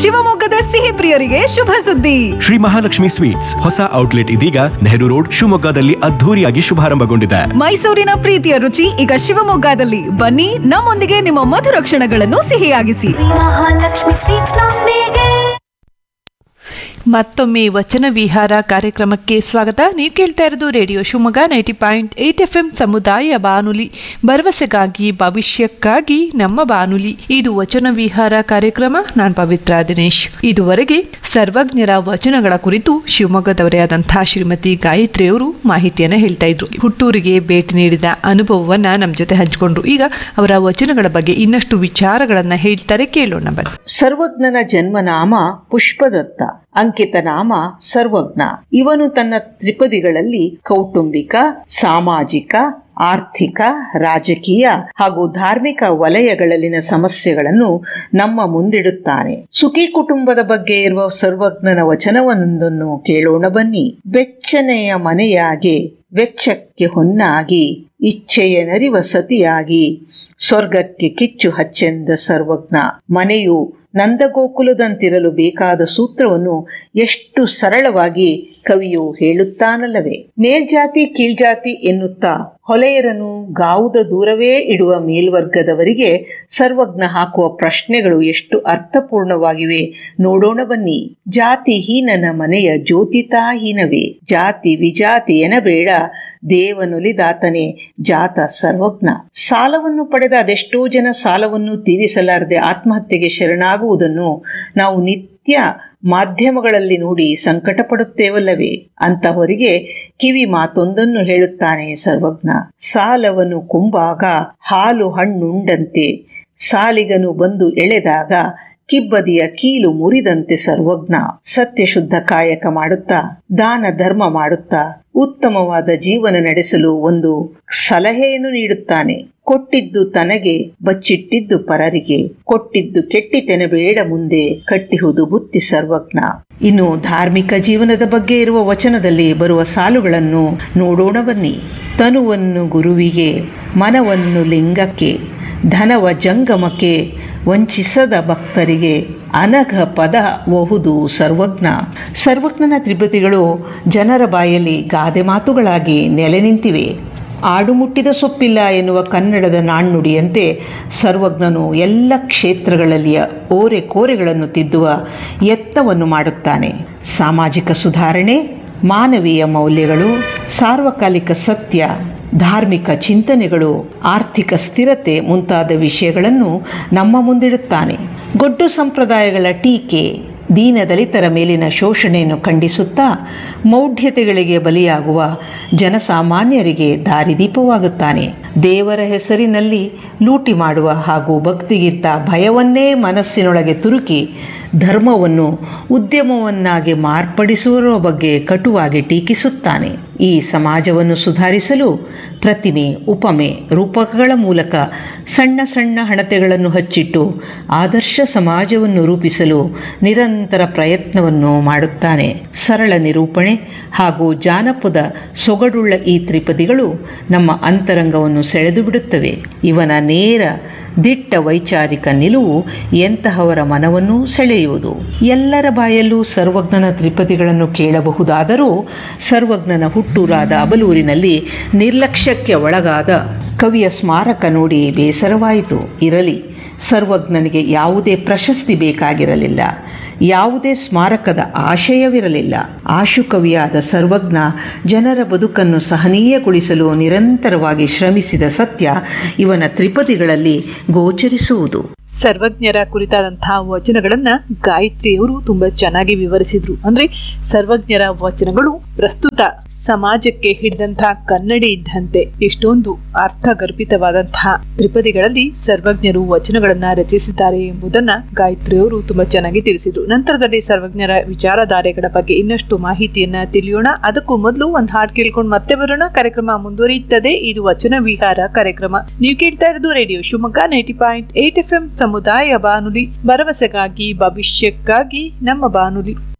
ಶಿವಮೊಗ್ಗದ ಸಿಹಿ ಪ್ರಿಯರಿಗೆ ಶುಭ ಸುದ್ದಿ ಶ್ರೀ ಮಹಾಲಕ್ಷ್ಮಿ ಸ್ವೀಟ್ಸ್ ಹೊಸ ಔಟ್ಲೆಟ್ ಇದೀಗ ನೆಹರು ರೋಡ್ ಶಿವಮೊಗ್ಗದಲ್ಲಿ ಅದ್ಧೂರಿಯಾಗಿ ಶುಭಾರಂಭಗೊಂಡಿದೆ ಮೈಸೂರಿನ ಪ್ರೀತಿಯ ರುಚಿ ಈಗ ಶಿವಮೊಗ್ಗದಲ್ಲಿ ಬನ್ನಿ ನಮ್ಮೊಂದಿಗೆ ನಿಮ್ಮ ಮಧುರ ಕ್ಷಣಗಳನ್ನು ಸಿಹಿಯಾಗಿಸಿ ಮಹಾಲಕ್ಷ್ಮಿ ಸ್ವೀಟ್ಸ್ ನೊಂದಿಗೆ ಮತ್ತೊಮ್ಮೆ ವಚನ ವಿಹಾರ ಕಾರ್ಯಕ್ರಮಕ್ಕೆ ಸ್ವಾಗತ ನೀವು ಕೇಳ್ತಾ ಇರೋದು radio Shivamogga ninety point eight F M ಸಮುದಾಯ ಬಾನುಲಿ ಭರವಸೆಗಾಗಿ ಭವಿಷ್ಯಕ್ಕಾಗಿ ನಮ್ಮ ಬಾನುಲಿ ಇದು ವಚನ ವಿಹಾರ ಕಾರ್ಯಕ್ರಮ ನಾನು ಪವಿತ್ರ ದಿನೇಶ್ ಇದುವರೆಗೆ ಸರ್ವಜ್ಞರ ವಚನಗಳ ಕುರಿತು ಶಿವಮೊಗ್ಗದವರೇ ಆದಂತಹ ಶ್ರೀಮತಿ ಗಾಯತ್ರಿಯವರು ಮಾಹಿತಿಯನ್ನು ಹೇಳ್ತಾ ಇದ್ರು ಹುಟ್ಟೂರಿಗೆ ಭೇಟಿ ನೀಡಿದ ಅನುಭವವನ್ನ ನಮ್ಮ ಜೊತೆ ಹಂಚಿಕೊಂಡ್ರು ಈಗ ಅವರ ವಚನಗಳ ಬಗ್ಗೆ ಇನ್ನಷ್ಟು ವಿಚಾರಗಳನ್ನ ಹೇಳ್ತಾರೆ ಕೇಳೋಣ ಬನ್ನಿ ಸರ್ವಜ್ಞನ ಜನ್ಮನಾಮ ಪುಷ್ಪದತ್ತ ಅಂಕಿತ ನಾಮ ಸರ್ವಜ್ಞ ಇವನು ತನ್ನ ತ್ರಿಪದಿಗಳಲ್ಲಿ ಕೌಟುಂಬಿಕ ಸಾಮಾಜಿಕ ಆರ್ಥಿಕ ರಾಜಕೀಯ ಹಾಗೂ ಧಾರ್ಮಿಕ ವಲಯಗಳಲ್ಲಿನ ಸಮಸ್ಯೆಗಳನ್ನು ನಮ್ಮ ಮುಂದಿಡುತ್ತಾನೆ ಸುಖಿ ಕುಟುಂಬದ ಬಗ್ಗೆ ಇರುವ ಸರ್ವಜ್ಞನ ವಚನವೊಂದನ್ನು ಕೇಳೋಣ ಬನ್ನಿ ಬೆಚ್ಚನೆಯ ಮನೆಯಾಗೆ ವೆಚ್ಚಕ್ಕೆ ಹೊನ್ನಾಗಿ ಇಚ್ಛೆಯ ನರಿವ ಸತಿಯಾಗಿ ಸ್ವರ್ಗಕ್ಕೆ ಕಿಚ್ಚು ಹಚ್ಚೆಂದ ಸರ್ವಜ್ಞ ಮನೆಯು ನಂದಗೋಕುಲದಂತಿರಲು ಬೇಕಾದ ಸೂತ್ರವನ್ನು ಎಷ್ಟು ಸರಳವಾಗಿ ಕವಿಯು ಹೇಳುತ್ತಾನಲ್ಲವೇ ಮೇಲ್ಜಾತಿ ಕೀಳ್ಜಾತಿ ಎನ್ನುತ್ತಾ ಹೊಲೆಯರನ್ನು ಗಾವುದ ದೂರವೇ ಇಡುವ ಮೇಲ್ವರ್ಗದವರಿಗೆ ಸರ್ವಜ್ಞ ಹಾಕುವ ಪ್ರಶ್ನೆಗಳು ಎಷ್ಟು ಅರ್ಥಪೂರ್ಣವಾಗಿವೆ ನೋಡೋಣ ಬನ್ನಿ ಜಾತಿ ಹೀನನ ಮನೆಯ ಜ್ಯೋತಿತಾಹೀನವೇ ಜಾತಿ ವಿಜಾತಿ ಎನಬೇಡ ದೇವನೊಲಿದಾತನೇ ಜಾತ ಸರ್ವಜ್ಞ ಸಾಲವನ್ನು ಪಡೆದ ಅದೆಷ್ಟೋ ಜನ ಸಾಲವನ್ನು ತೀರಿಸಲಾರದೆ ಆತ್ಮಹತ್ಯೆಗೆ ಶರಣಾಗುವುದನ್ನು ನಾವು ನಿತ್ಯ ಮಾಧ್ಯಮಗಳಲ್ಲಿ ನೋಡಿ ಸಂಕಟ ಪಡುತ್ತೇವಲ್ಲವೇ ಅಂತಹವರಿಗೆ ಕಿವಿ ಮಾತೊಂದನ್ನು ಹೇಳುತ್ತಾನೆ ಸರ್ವಜ್ಞ ಸಾಲವನ್ನು ಕುಂಬಾಗ ಹಾಲು ಹಣ್ಣುಂಡಂತೆ ಸಾಲಿಗನು ಬಂದು ಎಳೆದಾಗ ಕಿಬ್ಬದಿಯ ಕೀಲು ಮುರಿದಂತೆ ಸರ್ವಜ್ಞ ಸತ್ಯ ಶುದ್ಧ ಕಾಯಕ ಮಾಡುತ್ತಾ ದಾನ ಧರ್ಮ ಮಾಡುತ್ತಾ ಉತ್ತಮವಾದ ಜೀವನ ನಡೆಸಲು ಒಂದು ಸಲಹೆಯನ್ನು ನೀಡುತ್ತಾನೆ ಕೊಟ್ಟಿದ್ದು ತನಗೆ ಬಚ್ಚಿಟ್ಟಿದ್ದು ಪರರಿಗೆ ಕೊಟ್ಟಿದ್ದು ಕೆಟ್ಟಿತೆನಬೇಡ ಮುಂದೆ ಕಟ್ಟಿಹುದು ಬುತ್ತಿ ಸರ್ವಜ್ಞ ಇನ್ನು ಧಾರ್ಮಿಕ ಜೀವನದ ಬಗ್ಗೆ ಇರುವ ವಚನದಲ್ಲಿ ಬರುವ ಸಾಲುಗಳನ್ನು ನೋಡೋಣ ಬನ್ನಿ ತನುವನ್ನು ಗುರುವಿಗೆ ಮನವನ್ನು ಲಿಂಗಕ್ಕೆ ಧನವ ಜಂಗಮಕ್ಕೆ ವಂಚಿಸದ ಭಕ್ತರಿಗೆ ಅನಘ ಪದ ಒಹುದು ಸರ್ವಜ್ಞ ಸರ್ವಜ್ಞನ ತ್ರಿಪದಿಗಳು ಜನರ ಬಾಯಲ್ಲಿ ಗಾದೆ ಮಾತುಗಳಾಗಿ ನೆಲೆ ನಿಂತಿವೆ ಆಡು ಮುಟ್ಟಿದ ಸೊಪ್ಪಿಲ್ಲ ಎನ್ನುವ ಕನ್ನಡದ ನಾಣ್ಣುಡಿಯಂತೆ ಸರ್ವಜ್ಞನು ಎಲ್ಲ ಕ್ಷೇತ್ರಗಳಲ್ಲಿಯ ಓರೆ ಕೋರೆಗಳನ್ನು ತಿದ್ದುವ ಯತ್ನವನ್ನು ಮಾಡುತ್ತಾನೆ ಸಾಮಾಜಿಕ ಸುಧಾರಣೆ ಮಾನವೀಯ ಮೌಲ್ಯಗಳು ಸಾರ್ವಕಾಲಿಕ ಸತ್ಯ ಧಾರ್ಮಿಕ ಚಿಂತನೆಗಳು ಆರ್ಥಿಕ ಸ್ಥಿರತೆ ಮುಂತಾದ ವಿಷಯಗಳನ್ನು ನಮ್ಮ ಮುಂದಿಡುತ್ತಾನೆ ಗೊಡ್ಡು ಸಂಪ್ರದಾಯಗಳ ಟೀಕೆ ದೀನ ದಲಿತರ ಮೇಲಿನ ಶೋಷಣೆಯನ್ನು ಖಂಡಿಸುತ್ತಾ ಮೌಢ್ಯತೆಗಳಿಗೆ ಬಲಿಯಾಗುವ ಜನಸಾಮಾನ್ಯರಿಗೆ ದಾರಿದೀಪವಾಗುತ್ತಾನೆ ದೇವರ ಹೆಸರಿನಲ್ಲಿ ಲೂಟಿ ಮಾಡುವ ಹಾಗೂ ಭಕ್ತಿಗಿಂತ ಭಯವನ್ನೇ ಮನಸ್ಸಿನೊಳಗೆ ತುರುಕಿ ಧರ್ಮವನ್ನು ಉದ್ಯಮವನ್ನಾಗಿ ಮಾರ್ಪಡಿಸುವ ಬಗ್ಗೆ ಕಟುವಾಗಿ ಟೀಕಿಸುತ್ತಾನೆ ಈ ಸಮಾಜವನ್ನು ಸುಧಾರಿಸಲು ಪ್ರತಿಮೆ ಉಪಮೆ ರೂಪಕಗಳ ಮೂಲಕ ಸಣ್ಣ ಸಣ್ಣ ಹಣತೆಗಳನ್ನು ಹಚ್ಚಿಟ್ಟು ಆದರ್ಶ ಸಮಾಜವನ್ನು ರೂಪಿಸಲು ನಿರಂತರ ಪ್ರಯತ್ನವನ್ನು ಮಾಡುತ್ತಾನೆ ಸರಳ ನಿರೂಪಣೆ ಹಾಗೂ ಜಾನಪದ ಸೊಗಡುಳ್ಳ ಈ ತ್ರಿಪದಿಗಳು ನಮ್ಮ ಅಂತರಂಗವನ್ನು ಸೆಳೆದು ಬಿಡುತ್ತವೆ ಇವನ ನೇರ ದಿಟ್ಟ ವೈಚಾರಿಕ ನಿಲುವು ಎಂತಹವರ ಮನವನ್ನೂ ಸೆಳೆಯುವುದು ಎಲ್ಲರ ಬಾಯಲ್ಲೂ ಸರ್ವಜ್ಞನ ತ್ರಿಪದಿಗಳನ್ನು ಕೇಳಬಹುದಾದರೂ ಸರ್ವಜ್ಞನ ಹುಟ್ಟೂರಾದ ಅಬಲೂರಿನಲ್ಲಿ ನಿರ್ಲಕ್ಷ್ಯಕ್ಕೆ ಒಳಗಾದ ಕವಿಯ ಸ್ಮಾರಕ ನೋಡಿ ಬೇಸರವಾಯಿತು ಇರಲಿ ಸರ್ವಜ್ಞನಿಗೆ ಯಾವುದೇ ಪ್ರಶಸ್ತಿ ಬೇಕಾಗಿರಲಿಲ್ಲ ಯಾವುದೇ ಸ್ಮಾರಕದ ಆಶಯವಿರಲಿಲ್ಲ ಆಶುಕವಿಯಾದ ಸರ್ವಜ್ಞ ಜನರ ಬದುಕನ್ನು ಸಹನೀಯಗೊಳಿಸಲು ನಿರಂತರವಾಗಿ ಶ್ರಮಿಸಿದ ಸತ್ಯ ಇವನ ತ್ರಿಪದಿಗಳಲ್ಲಿ ಗೋಚರಿಸುವುದು ಸರ್ವಜ್ಞರ ಕುರಿತಾದಂತಹ ವಚನಗಳನ್ನ ಗಾಯತ್ರಿಯವರು ತುಂಬಾ ಚೆನ್ನಾಗಿ ವಿವರಿಸಿದ್ರು ಅಂದ್ರೆ ಸರ್ವಜ್ಞರ ವಚನಗಳು ಪ್ರಸ್ತುತ ಸಮಾಜಕ್ಕೆ ಹಿಡಿದಂತಹ ಕನ್ನಡಿ ಇದ್ದಂತೆ ಎಷ್ಟೊಂದು ಅರ್ಥಗರ್ಭಿತವಾದಂತಹ ತ್ರಿಪದಿಗಳಲ್ಲಿ ಸರ್ವಜ್ಞರು ವಚನಗಳನ್ನ ರಚಿಸಿದ್ದಾರೆ ಎಂಬುದನ್ನ ಗಾಯತ್ರಿಯವರು ತುಂಬಾ ಚೆನ್ನಾಗಿ ತಿಳಿಸಿದ್ರು ನಂತರದಲ್ಲಿ ಸರ್ವಜ್ಞರ ವಿಚಾರಧಾರೆಗಳ ಬಗ್ಗೆ ಇನ್ನಷ್ಟು ಮಾಹಿತಿಯನ್ನ ತಿಳಿಯೋಣ ಅದಕ್ಕೂ ಮೊದಲು ಒಂದು ಹಾಡು ಕೇಳ್ಕೊಂಡು ಮತ್ತೆ ಬರೋಣ ಕಾರ್ಯಕ್ರಮ ಮುಂದುವರಿಯುತ್ತದೆ ಇದು ವಚನ ವಿಹಾರ ಕಾರ್ಯಕ್ರಮ ನೀವು ಕೇಳ್ತಾ ಇರೋದು radio Shivamogga ninety point eight F M ಸಮುದಾಯ ಬಾನುಲಿ ಭರವಸೆಗಾಗಿ ಭವಿಷ್ಯಕ್ಕಾಗಿ ನಮ್ಮ ಬಾನುಲಿ